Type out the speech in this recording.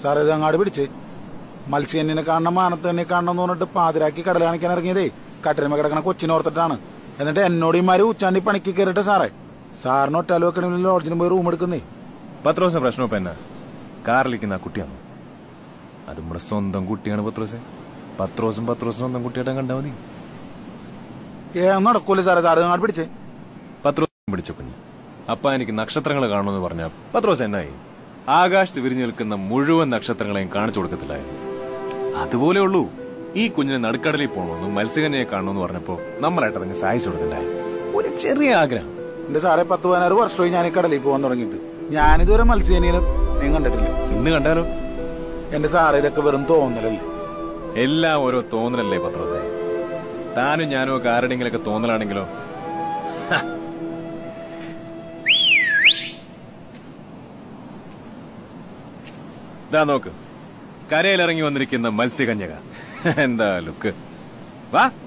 സാറേ ഇത് അങ്ങാട് പിടിച്ച് മത്സ്യനെ കാണണം മാനത്ത് തന്നെ കാണണം എന്ന് പറഞ്ഞിട്ട് പാതിരാക്കി കടൽ കാണിക്കാൻ ഇറങ്ങിയതേ കട്ടിരമ കിടക്കണ കൊച്ചിനോർത്തിട്ടാണ് എന്നിട്ട് എന്നോട് ഇമാര് ഉച്ചാണ്ടി പണിക്ക് കയറിട്ട് സാറേ സാറിന് ഒറ്റാലോ വെക്കണമെങ്കിൽ ലോഡ്ജിന് പോയി റൂം എടുക്കുന്നേ പത്രോസിന്റെ പ്രശ്നം ഇപ്പൊ എന്നാ കാറിലിരിക്കുന്ന ആ കുട്ടിയാണ് അത് നമ്മുടെ സ്വന്തം കുട്ടിയാണ് പത്രോസെ പത്രോസും പത്രോസും സ്വന്തം കുട്ടിയായിട്ട് കണ്ടാ മതി ഏ നടക്കൂല സാറേ സാറ് അങ്ങാട് പിടിച്ചേ പത്രോസും പിടിച്ച കുഞ്ഞ് അപ്പ എനിക്ക് നക്ഷത്രങ്ങൾ കാണുമെന്ന് പറഞ്ഞ പത്രോസ് എന്നായി ആകാശത്ത് വിരിഞ്ഞു നിൽക്കുന്ന മുഴുവൻ നക്ഷത്രങ്ങളെയും കാണിച്ചു കൊടുക്കത്തില്ലായിരുന്നു അതുപോലെ ഉള്ളൂ ഈ കുഞ്ഞിനെ നടുക്കടലിൽ പോകണമെന്നും മത്സ്യകന്യെ കാണണമെന്ന് പറഞ്ഞപ്പോ നമ്മളായിട്ട് അതിനെ സഹായിച്ചു കൊടുക്കണ്ടായി ഒരു ചെറിയ ആഗ്രഹം എന്റെ സാറേ പത്ത് പതിനാറ് വർഷമായി ഞാൻ ഈ കടലിൽ പോകാൻ തുടങ്ങിയിട്ട് ഞാനിതുവരെ മത്സ്യനീനും നീ കണ്ടിട്ടില്ല ഇന്ന് കണ്ടാലോ എന്റെ സാറേ ഇതൊക്കെ വെറും തോന്നലല്ലേ എല്ലാം ഓരോ തോന്നലല്ലേ പത്രോസെ താനും ഞാനും ഒക്കെ ആരുടെങ്കിലൊക്കെ തോന്നലാണെങ്കിലോ ഹ. ദാ നോക്ക് കരയിലിറങ്ങി വന്നിരിക്കുന്ന മത്സ്യകന്യക എന്താ ലുക്ക് വാ